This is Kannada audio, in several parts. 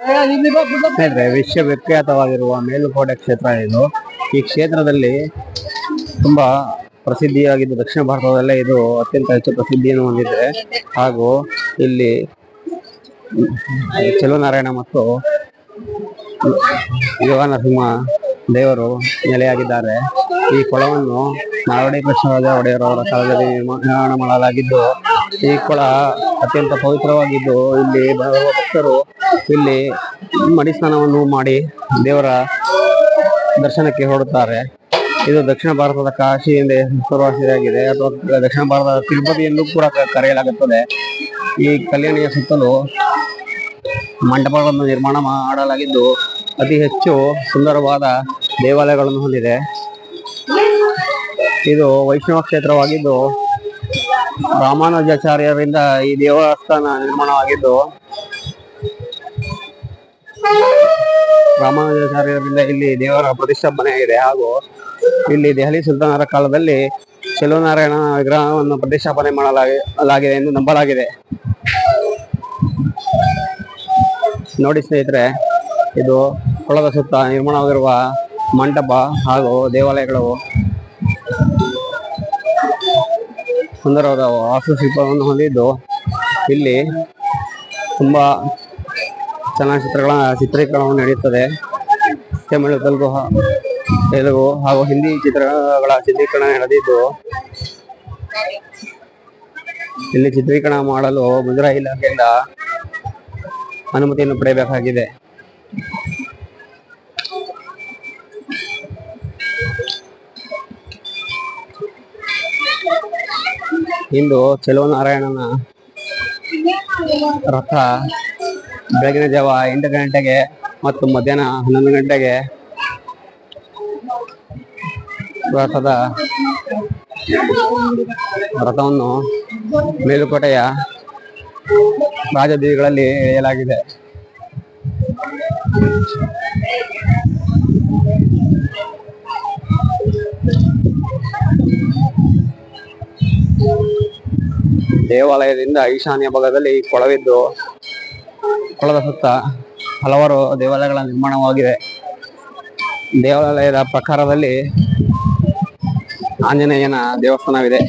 ಸ್ನೇಹಿತರೆ ವಿಶ್ವವಿಖ್ಯಾತವಾಗಿರುವ ಮೇಲುಕೋಟೆ ಕ್ಷೇತ್ರ ಇದು ಈ ಕ್ಷೇತ್ರದಲ್ಲಿ ತುಂಬಾ ಪ್ರಸಿದ್ಧಿಯಾಗಿದ್ದು ದಕ್ಷಿಣ ಭಾರತದಲ್ಲೇ ಇದು ಅತ್ಯಂತ ಹೆಚ್ಚು ಪ್ರಸಿದ್ಧಿಯನ್ನು ಹೊಂದಿದೆ ಹಾಗೂ ಇಲ್ಲಿ ಚೆಲುವನಾರಾಯಣ ಮತ್ತು ಯುವ ನರಸಿಂಹ ದೇವರು ನೆಲೆಯಾಗಿದ್ದಾರೆ ಈ ಕೊಳವನ್ನು ನಾಲ್ವಡಿ ಕೃಷ್ಣರಾಜ ಒಡೆಯರ್ ಅವರ ಕಾಲದಲ್ಲಿ ನಿರ್ಮಾ- ನಿರ್ಮಾಣ ಮಾಡಲಾಗಿದ್ದು ಈ ಕೊಳ ಅತ್ಯಂತ ಪವಿತ್ರವಾಗಿದ್ದು ಇಲ್ಲಿ ಬರುವ ಭಕ್ತರು ಇಲ್ಲಿ ಮಡಿ ಸ್ನಾನವನ್ನು ಮಾಡಿ ದೇವರ ದರ್ಶನಕ್ಕೆ ಹೊರಡುತ್ತಾರೆ ಇದು ದಕ್ಷಿಣ ಭಾರತದ ಕಾಶಿ ಎಂದೇ ಹೆಸರುವಾಸಿಯಾಗಿದೆ ಅಥವಾ ದಕ್ಷಿಣ ಭಾರತದ ತಿರುಪತಿ ಎಂದು ಕೂಡ ಕ- ಕರೆಯಲಾಗುತ್ತದೆ ಈ ಕಲ್ಯಾಣಿಯ ಸುತ್ತಲೂ ಮಂಟಪಗಳನ್ನು ನಿರ್ಮಾಣ ಮಾಡಲಾಗಿದ್ದು ಅತಿ ಹೆಚ್ಚು ಸುಂದರವಾದ ದೇವಾಲಯಗಳನ್ನು ಹೊಂದಿದೆ ಇದು ವೈಷ್ಣವ ಕ್ಷೇತ್ರವಾಗಿದ್ದು ರಾಮಾನುಜಾಚಾರ್ಯರಿಂದ ಈ ದೇವಸ್ಥಾನ ನಿರ್ಮಾಣವಾಗಿದ್ದು ರಾಮಾನುಜಾಚಾರ್ಯರಿಂದ ಇಲ್ಲಿ ದೇವರ ಪ್ರತಿಷ್ಠಾಪನೆ ಆಗಿದೆ ಹಾಗೂ ಇಲ್ಲಿ ದೆಹಲಿ ಸುಲ್ತಾನರ ಕಾಲದಲ್ಲಿ ಚೆಲುವನಾರಾಯಣ ವಿಗ್ರಹವನ್ನು ಪ್ರತಿಷ್ಠಾಪನೆ ಮಾಡಲಾಗಿದೆ ಎಂದು ನಂಬಲಾಗಿದೆ ನೋಡಿ ಸ್ನೇಹಿತರೆ ಇದು ಕೊಳದ ಸುತ್ತ ನಿರ್ಮಾಣವಾಗಿರುವ ಮಂಟಪ ಹಾಗೂ ದೇವಾಲಯಗಳು ಸುಂದರವಾದ ವಾಸ್ತುಶಿಲ್ಪವನ್ನು ಹೊಂದಿದ್ದು ಇಲ್ಲಿ ತುಂಬಾ ಚಲನಚಿತ್ರಗಳ ಚಿತ್ರೀಕರಣವು ನಡೆಯುತ್ತದೆ ತಮಿಳು ತೆಲುಗು ಹ- ತೆಲುಗು ಹಾಗೂ ಹಿಂದಿ ಚಿತ್ರಗಳ ಚಿತ್ರೀಕರಣ ನಡೆದಿದ್ದು ಇಲ್ಲಿ ಚಿತ್ರೀಕರಣ ಮಾಡಲು ಮುಜರಾಯಿ ಇಲಾಖೆಯಿಂದ ಅನುಮತಿಯನ್ನು ಪಡೆಯಬೇಕಾಗಿದೆ ಇಂದು ಚೆಲುವನಾರಾಯಣನ ರಥ ಬೆಳಗಿನ ಜಾವ ಎಂಟು ಗಂಟೆಗೆ ಮತ್ತು ಮಧ್ಯಾಹ್ನ ಹನ್ನೊಂದು ಗಂಟೆಗೆ ರಥದ ರಥವನ್ನು ಮೇಲುಕೋಟೆಯ ರಾಜಬೀದಿಗಳಲ್ಲಿ ಎಳೆಯಲಾಗಿದೆ ದೇವಾಲಯದಿಂದ ಈಶಾನ್ಯ ಭಾಗದಲ್ಲಿ ಕೊಳವಿದ್ದು ಕೊಳದ ಸುತ್ತ ಹಲವಾರು ದೇವಾಲಯಗಳ ನಿರ್ಮಾಣವಾಗಿದೆ ದೇವಾಲಯದ ಪ್ರಕಾರದಲ್ಲಿ ಆಂಜನೇಯನ ದೇವಸ್ಥಾನವಿದೆ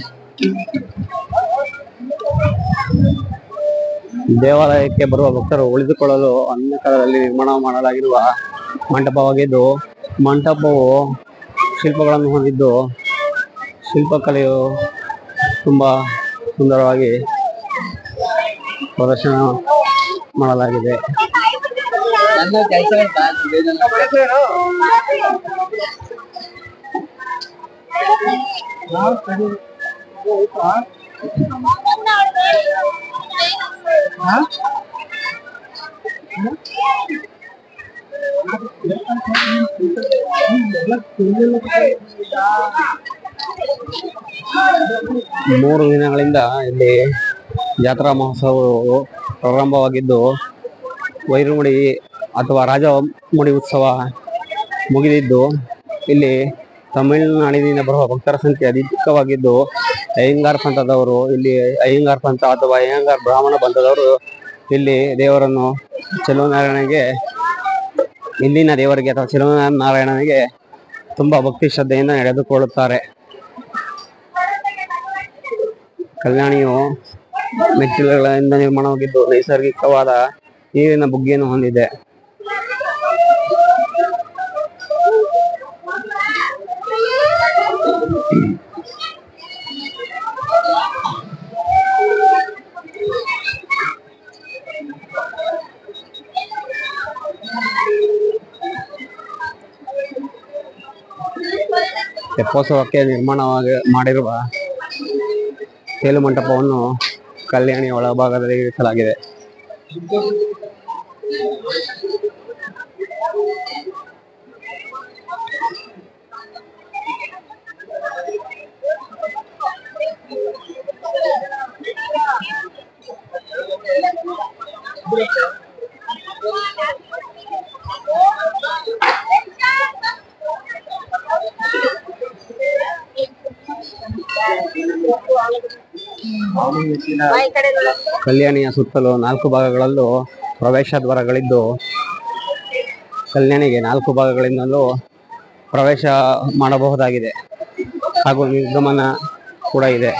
ದೇವಾಲಯಕ್ಕೆ ಬರುವ ಭಕ್ತರು ಉಳಿದುಕೊಳ್ಳಲು ಅನ್ಯಕಾಲದಲ್ಲಿ ನಿರ್ಮಾಣ ಮಾಡಲಾಗಿರುವ ಮಂಟಪವಾಗಿದ್ದು ಮಂಟಪವು ಶಿಲ್ಪಗಳನ್ನು ಹೊಂದಿದ್ದು ಶಿಲ್ಪಕಲೆಯು ತುಂಬಾ ಸುಂದರವಾಗಿ ಪ್ರದರ್ಶನ ಮಾಡಲಾಗಿದೆ ಮೂರು ದಿನಗಳಿಂದ ಇಲ್ಲಿ ಜಾತ್ರಾ ಮಹೋತ್ಸವವು ಪ್ರಾರಂಭವಾಗಿದ್ದು ವೈರುಮುಡಿ ಅಥವಾ ರಾಜಮುಡಿ ಉತ್ಸವ ಮುಗಿದಿದ್ದು ಇಲ್ಲಿ ತಮಿಳುನಾಡಿನಿಂದ ಬರುವ ಭಕ್ತರ ಸಂಖ್ಯೆ ಅಧಿಕವಾಗಿದ್ದು ಅಯ್ಯಂಗಾರ್ ಪಂಥದವರು ಇಲ್ಲಿ ಅಯ್ಯಂಗಾರ್ ಪಂಥ ಅಥವಾ ಅಯ್ಯಂಗಾರ್ ಬ್ರಾಹ್ಮಣ ಪಂಥದವರು ಇಲ್ಲಿ ದೇವರನ್ನು ಚೆಲುವನಾರಾಯಣಗೆ ಇಲ್ಲಿನ ದೇವರಿಗೆ ಅಥವಾ ಚೆಲುವನಾರಾಯಣನಿಗೆ ತುಂಬಾ ಭಕ್ತಿ ಶ್ರದ್ಧೆಯಿಂದ ನಡೆದುಕೊಳ್ಳುತ್ತಾರೆ ಕಲ್ಯಾಣಿಯು ಮೆಟ್ಟಿಲುಗಳಿಂದ ನಿರ್ಮಾಣವಾಗಿದ್ದು ನೈಸರ್ಗಿಕವಾದ ನೀರಿನ ಬುಗ್ಗೆಯನ್ನು ಹೊಂದಿದೆ ತೆಪ್ಪೋತ್ಸವಕ್ಕೆ ನಿರ್ಮಾಣವಾಗಿ ಮಾಡಿರುವ ತೇಲು ಮಂಟಪವನ್ನು ಕಲ್ಯಾಣಿಯ ಒಳಭಾಗದಲ್ಲಿ ಇರಿಸಲಾಗಿದೆ ಕಲ್ಯಾಣಿಯ ಸುತ್ತಲೂ ನಾಲ್ಕು ಭಾಗಗಳಲ್ಲೂ ಪ್ರವೇಶ ದ್ವಾರಗಳಿದ್ದು ಕಲ್ಯಾಣಿಗೆ ನಾಲ್ಕು ಭಾಗಗಳಿಂದಲೂ ಪ್ರವೇಶ ಮಾಡಬಹುದಾಗಿದೆ ಹಾಗೂ ನಿರ್ಗಮನ ಕೂಡ ಇದೆ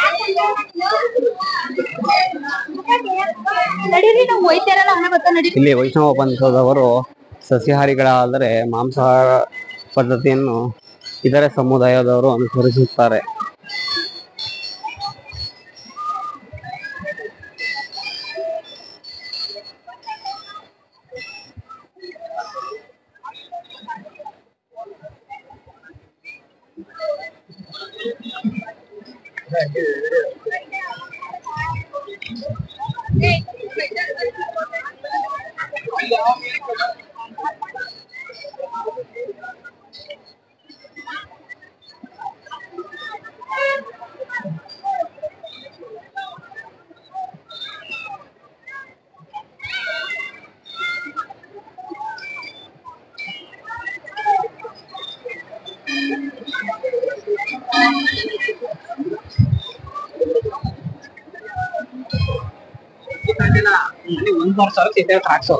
ನಡೀರಿ ನಾವು ಹೋಯ್ತಾರಲ್ಲ ಹಣ ಬರ್ತಾ ನಡೀರಿ ಇಲ್ಲಿ ವೈಷ್ಣವ ಪಂಥದವರು ಸಸ್ಯಾಹಾರಿಗಳಾದರೆ ಮಾಂಸಾಹಾರ ಪದ್ಧತಿಯನ್ನು ಇತರೆ ಸಮುದಾಯದವರು ಅನುಸರಿಸುತ್ತಾರೆ ಒಂದ್ ವರ್ಷ ಹಾಕ್ಸೋ